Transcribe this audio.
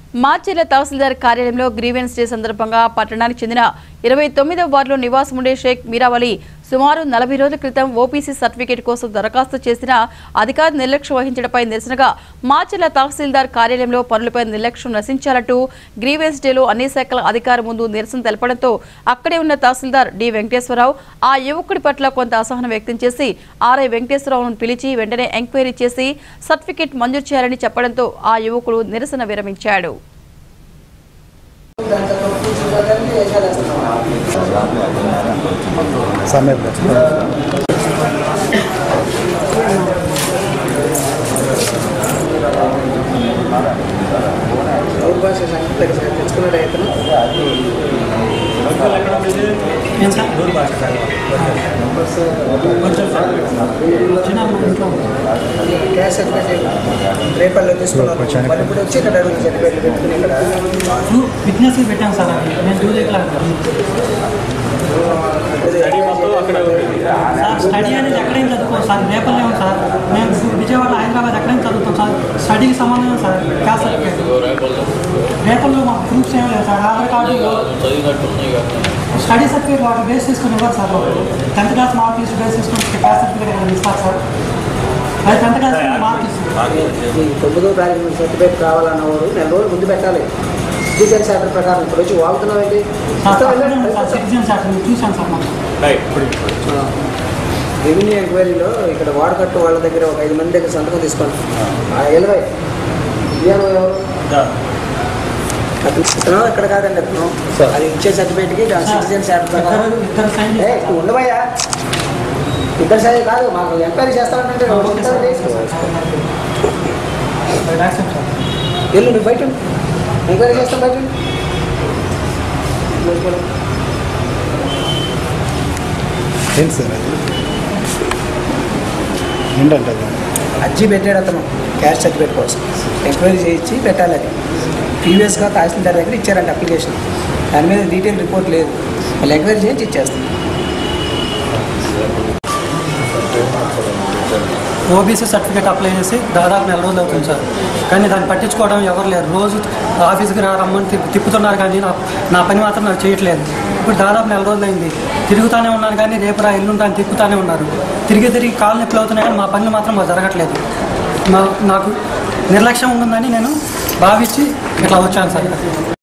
మార్చెల తహసీల్దార్ కార్యాలయంలో grievance day సందర్భంగా పట్టణానికి చెందిన ఇరవై తొమ్మిదవ వార్డులో నివాసముండే షేక్ మీరావలి సుమారు నలభై రోజుల క్రితం ఓపీసీ సర్టిఫికేట్ కోసం దరఖాస్తు చేసిన అధికారి నిర్లక్ష్యం వహించడంపై నిరసనగా మార్చెల తహసీల్దార్ కార్యాలయంలో పనులపై నిర్లక్ష్యం నశించాలంటూ గ్రీవెన్స్ డేలో అన్ని శాఖల అధికారి ముందు నిరసన తెలపడంతో అక్కడే ఉన్న తహసీల్దార్ డి వెంకటేశ్వరరావు ఆ యువకుడి పట్ల కొంత అసహనం వ్యక్తం చేసి ఆర్ఐ వెంకటేశ్వరరావును పిలిచి వెంటనే ఎంక్వైరీ చేసి సర్టిఫికేట్ మంజూరు చేయాలని చెప్పడంతో ఆ యువకుడు నిరసన విరమించాడు సమయం అవుట్ భాష సంగతి తెచ్చుకున్నాడు ఇతను ఏం సార్ వచ్చినా మా ఇంట్లో క్యాష్ సర్టిఫికేట్ రేపల్లో తీసుకున్నాను వాళ్ళు ఇప్పుడు వచ్చి ఇక్కడ అడుగు సర్టిఫికేట్ పెట్టుకుని ఇక్కడ ఫిట్నెస్ పెట్టాను సార్ అది నేను టూ దగ్గర సార్ స్టడీ అనేది ఎక్కడైనా చదువుకోం సార్ రేపల్లే ఉంది సార్ మేము విజయవాడ హైదరాబాద్ ఎక్కడైనా చదువుతాం సార్ స్టడీకి సంబంధం సార్ క్యాస్ట్ సర్టిఫికేట్ రేపల్లో మాకు ప్రూఫ్స్ ఏం లేదు sir Aadhaar card study certificate వాటి బేస్ చేసుకుని ఇవ్వరు sir tenth class mark list base చేసుకుని క్యాస్ట్ సర్టిఫికేట్ ఏమైనా ఇస్తారు సార్ అది టెన్త్ క్లాస్ మార్క్ ఇస్తుంది ఈ తొమ్మిదో తారీఖు సర్టిఫికేట్ కావాలన్నవారు నెల రోజులు ముందు పెట్టాలి సిటిజన్ శాటర్ ప్రకారం ఇప్పుడు వచ్చి వాగుతున్నావు ఏంటి సార్ అక్కడే ఉంది సార్ సిటిజన్ సార్ నేను చూశాను సార్ మాకు రెవెన్యూ ఎంక్వైరీలో ఇక్కడ వాడకట్టు వాళ్ళ దగ్గర ఒక ఐదు మంది దగ్గర సంతకం తీసుకోండి ఆ ఇరవై ఇదేమో ఎవరు అతను ఇతను ఇక్కడ కాదండి అతను అది ఇచ్చే సర్టిఫికేట్కి సిటిజన్ శాటర్ ప్రకారం ఇద్దరు ఇద్దరు సైన్ ఏ నువ్వు ఉండవయ్యా ఇద్దరు సరే కాదు మాకు ఎంక్వైరీ చేస్తామంటే ఓకే సార్ యాక్సెప్ట్ సార్ వెళ్ళు నువ్వు బయట ఉండు. ఎంక్వైరీ చేస్తాం బయట ఉండు. ఏంటి సార్ అది ఏంటంటే అది అర్జీ పెట్టాడు అతను క్యాష్ సర్టిఫికేట్ కోసం ఎంక్వైరీ చేయించి పెట్టాలి అది ప్రీవియస్గా తహసీల్దార్ దగ్గర ఇచ్చారంట అప్లికేషన్ దాని మీద డీటెయిల్ రిపోర్ట్ లేదు మళ్ళీ ఎంక్వైరీ చేయించి ఇచ్చేస్తాం ఓబీసీ సర్టిఫికేట్ అప్లై చేసి దాదాపు నెల రోజులు అవుతుంది సార్ కానీ దాన్ని పట్టించుకోవడం ఎవరు లేరు రోజు ఆఫీస్కి రా రమ్మని తిప్పు- తిప్పుతున్నారు కానీ నా నా పని మాత్రం నాకు చేయట్లేదు ఇప్పుడు దాదాపు నెల రోజులు అయింది తిరుగుతూనే ఉన్నాను కానీ రేపు రా ఎల్లుంటా అని తిప్పుతూనే ఉన్నారు తిరిగి తిరిగి కాళ్ళు నొప్పులు అవుతున్నాయి కానీ మా పనులు మాత్రం మాకు జరగట్లేదు మా నాకు నిర్లక్ష్యం ఉందని నేను భావించి ఇట్లా వచ్చాను సార్